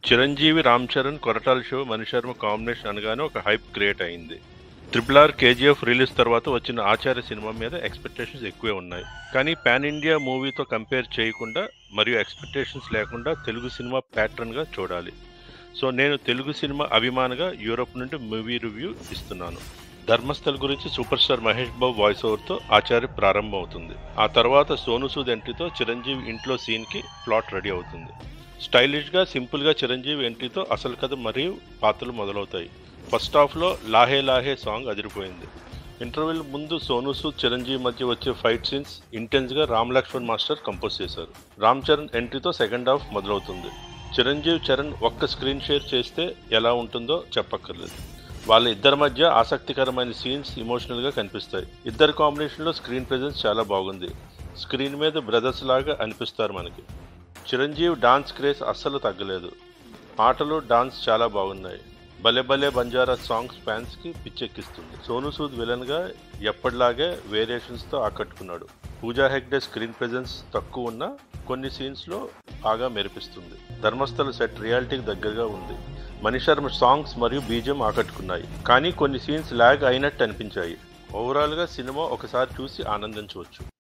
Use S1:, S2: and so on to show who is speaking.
S1: చిరంజీవి రామ్ చరణ్ కొరటాల షో మణిశర్మ కాంబినేషన్ అనగానే ఒక హైప్ క్రియేట్ అయింది ట్రిపుల్ ఆర్ కేజీఎఫ్ రిలీజ్ తర్వాత వచ్చిన ఆచార్య సినిమా మీద ఎక్స్పెక్టేషన్స్ ఎక్కువే ఉన్నాయి కానీ పాన్ ఇండియా మూవీతో కంపేర్ చేయకుండా మరియు ఎక్స్పెక్టేషన్స్ లేకుండా తెలుగు సినిమా ప్యాటర్న్గా చూడాలి సో నేను తెలుగు సినిమా అభిమానిగా యూరోప్ నుండి మూవీ రివ్యూ ఇస్తున్నాను ధర్మస్థల్ గురించి super star Mahesh Babu voice ఓవర్తో ఆచార్య ప్రారంభం అవుతుంది ఆ తర్వాత సోను సూద్ ఎంట్రీతో చిరంజీవి ఇంట్లో సీన్కి ప్లాట్ రెడీ అవుతుంది స్టైలిష్గా సింపుల్గా చిరంజీవి ఎంట్రీతో అసలు కథ మరియు పాత్రలు మొదలవుతాయి ఫస్ట్ హాఫ్లో లాహే లాహే సాంగ్ అదిరిపోయింది ఇంటర్వెల్ ముందు సోను సూద్ చిరంజీవి మధ్య వచ్చే ఫైట్ సీన్స్ ఇంటెన్స్గా రామ్ లక్ష్మణ్ మాస్టర్ కంపోజ్ చేశారు రామ్ చరణ్ ఎంట్రీతో సెకండ్ హాఫ్ మొదలవుతుంది చిరంజీవి చరణ్ ఒక్క స్క్రీన్ షేర్ చేస్తే ఎలా ఉంటుందో చెప్పక్కర్లేదు వాళ్ళ ఇద్దరి మధ్య ఆసక్తికరమైన సీన్స్ ఇమోషనల్గా కనిపిస్తాయి ఇద్దరు కాంబినేషన్లో స్క్రీన్ ప్రెజెన్స్ చాలా బాగుంది స్క్రీన్ మీద బ్రదర్స్ లాగా అనిపిస్తారు మనకి చిరంజీవి డాన్స్ క్రేజ్ అస్సలు తగ్గలేదు పాటలు డాన్స్ చాలా బాగున్నాయి భలే భలే బంజారా సాంగ్స్ ఫ్యాన్స్కి పిచ్చెక్కిస్తుంది సోను సూద్ విలన్గా ఎప్పటిలాగే వేరియేషన్స్తో ఆకట్టుకున్నాడు పూజా హెగ్డే స్క్రీన్ ప్రెజెన్స్ తక్కువ ఉన్న కొన్ని సీన్స్లో బాగా మెరిపిస్తుంది ధర్మస్థల సెట్ రియాలిటీకి దగ్గరగా ఉంది మణిశర్మ సాంగ్స్ మరియు బీజం ఆకట్టుకున్నాయి కానీ కొన్ని సీన్స్ ల్యాగ్ అయినట్టు అనిపించాయి ఓవరాల్గా సినిమా ఒకసారి చూసి ఆనందించవచ్చు